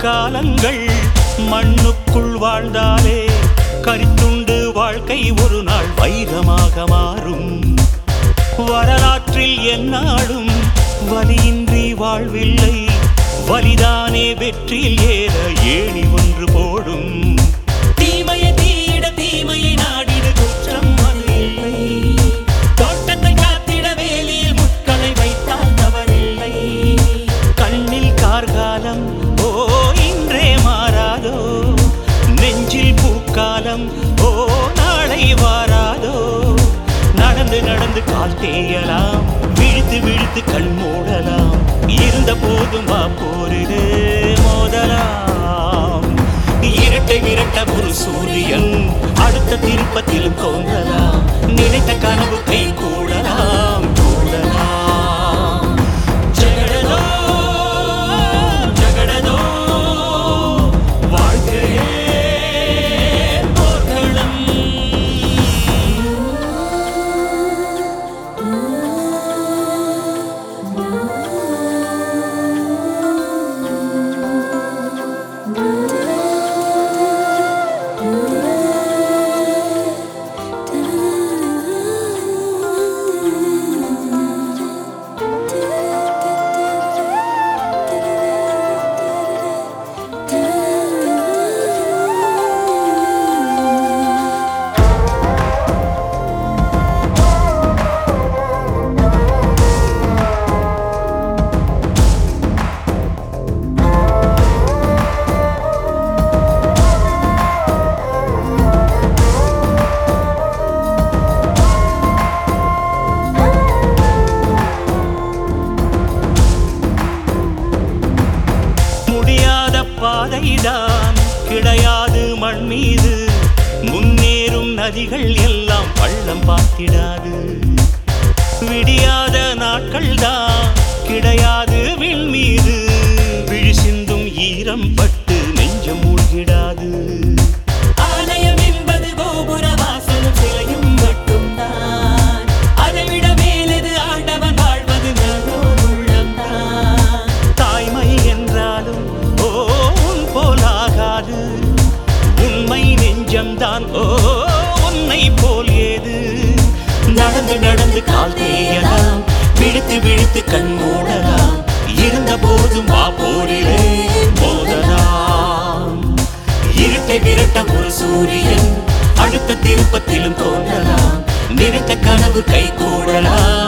காலங்கள் மண்ணுக்குள் வாழ்ந்தாலே கரித்துண்டு வாழ்க்கை ஒரு நாள் வைரமாக மாறும் வரலாற்றில் எந்நாளும் வலியின்றி வாழ்வில்லை வலிதானே வெற்றியில் ஏற ஏணி ஒன்று போடும் தீமையை தீயிட தீமையை நாடிட குற்றம் அது இல்லை தோட்டத்தை காத்திட வேலியில் முட்களை வைத்தால் தவறில்லை கண்ணில் கார்காலம் ஓ இன்றே மாறாதோ நெஞ்சில் பூக்காலம் ஓ நாளை வாராதோ நடந்து நடந்து கால் தேயலாம் விழித்து விழித்து கண் மூடலாம் இருந்த போதும் வா போரிடு மோதலாம் இரட்டை விரட்ட ஒரு சூரியன் அடுத்த திருப்பத்திலும் தோன்றலாம் நினைத்த கனவு கை கூடலாம் கூடலாம் ஜகடதோ ஜகடதோ வாழ்க்கையே போர்க்களம் முடியாத பாதைதான் கிடையாது மண் மீது முன்னேறும் நதிகள் எல்லாம் பள்ளம் பார்த்திடாது விடியாத நாட்கள் தான் கிடையாது விண் மீது விழி சிந்தும் ஈரம் பட்டு நெஞ்சம் மூழ்கிடாது ஆலயம் என்பது கோபுர வாசலும் சிலையும் மட்டும்தான் அதைவிட மேலது ஆண்டவன் வாழ்வது நல்லோர் உள்ளம்தான் தாய்மை என்றாலும் ஓ உன் போலாகாது உண்மை நெஞ்சம்தான் ஓ உன்னை போல் ஏது நடந்து நடந்து கால் தேயலாம் விழித்து விழித்து கண் மூடலாம் இருந்த போதும் வா போரிலே போதலாம் இருட்டை விரட்ட ஒரு சூரியன் அடுத்த திருப்பத்திலும் தோன்றலாம் நினைத்த கனவு கை கூடலாம்